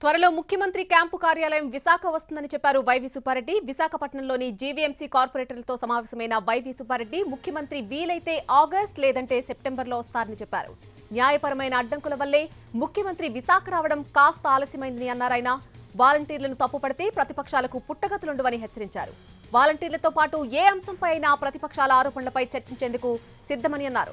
త్వరలో ముఖ్యమంత్రి క్యాంపు కార్యాలయం విశాఖ వస్తుందని చెప్పారు వైవి సుబ్బారెడ్డి విశాఖపట్నంలోని జీవీఎంసీ కార్పొరేటర్లతో సమావేశమైన వైవి సుబ్బారెడ్డి ముఖ్యమంత్రి వీలైతే ఆగస్ట్ లేదంటే సెప్టెంబర్లో వస్తారని చెప్పారు న్యాయపరమైన అడ్డంకుల వల్లే ముఖ్యమంత్రి విశాఖ రావడం కాస్త ఆలస్యమైందని అన్నారాయన వాలంటీర్లను తప్పుపడితే ప్రతిపక్షాలకు పుట్టగతులుండవని హెచ్చరించారు వాలంటీర్లతో పాటు ఏ అంశంపై అయినా ప్రతిపక్షాల ఆరోపణలపై చర్చించేందుకు సిద్ధమని అన్నారు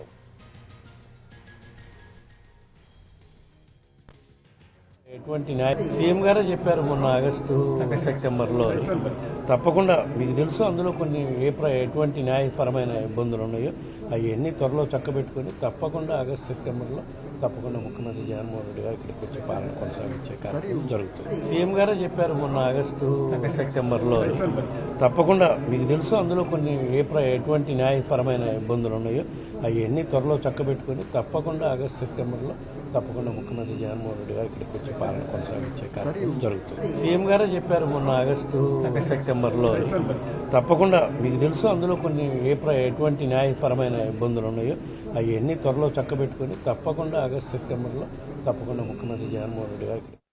ఎటువంటి న్యాయ సీఎం గారే చెప్పారు మొన్న ఆగస్టు సెప్టెంబర్లో తప్పకుండా మీకు తెలుసు అందులో కొన్ని ఏ ప్ర ఎటువంటి న్యాయపరమైన ఇబ్బందులు ఉన్నాయో అవన్నీ త్వరలో చక్కబెట్టుకొని తప్పకుండా ఆగస్టు సెప్టెంబర్లో తప్పకుండా ముఖ్యమంత్రి జగన్మోహన్ రెడ్డి గారు ఇక్కడికి వచ్చి పాలన కొనసాగించే కార్యక్రమం జరుగుతుంది సీఎం గారే చెప్పారు మొన్న ఆగస్టు సెప్టెంబర్లో తప్పకుండా మీకు తెలుసు అందులో కొన్ని ఏ ప్ర ఎటువంటి న్యాయపరమైన ఇబ్బందులు ఉన్నాయో అవన్నీ త్వరలో చక్కబెట్టుకొని తప్పకుండా ఆగస్టు సెప్టెంబర్లో తప్పకుండా ముఖ్యమంత్రి జగన్మోహన్ రెడ్డి గారు ఇక్కడికి వచ్చి పాలన కొనసాగించే కార్యక్రమం జరుగుతుంది సీఎం గారే చెప్పారు మొన్న ఆగస్టు సెప్టెంబర్లో తప్పకుండా మీకు తెలుసు అందులో కొన్ని ఏ ప్ర ఎటువంటి న్యాయపరమైన ఇబ్బందులు ఉన్నాయో అవన్నీ త్వరలో చక్కబెట్టుకొని తప్పకుండా ఆగస్టు సెప్టెంబర్లో తప్పకుండా ముఖ్యమంత్రి జగన్మోహన్ రెడ్డి గారు